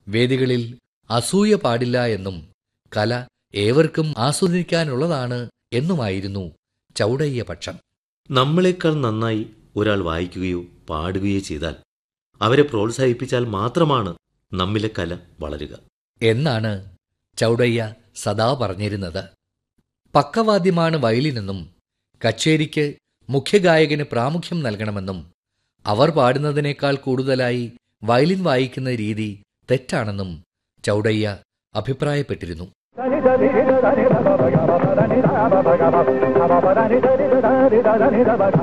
വേദികളിൽ അസൂയ പാടില്ല എന്നും കല ഏവർക്കും ആസ്വദിക്കാനുള്ളതാണ് എന്നുമായിരുന്നു ചൗഡയ്യ പക്ഷം നമ്മളെക്കാൾ നന്നായി ഒരാൾ വായിക്കുകയോ പാടുകയോ ചെയ്താൽ അവരെ പ്രോത്സാഹിപ്പിച്ചാൽ മാത്രമാണ് നമ്മിലെ കല വളരുക എന്നാണ് ചൗഡയ്യ സദാ പറഞ്ഞിരുന്നത് പക്കവാദ്യമാണ് വയലിനെന്നും കച്ചേരിക്ക് മുഖ്യഗായകന് പ്രാമുഖ്യം നൽകണമെന്നും അവർ പാടുന്നതിനേക്കാൾ കൂടുതലായി വയലിൻ വായിക്കുന്ന രീതി തെറ്റാണെന്നും ചൗഡയ്യ അഭിപ്രായപ്പെട്ടിരുന്നു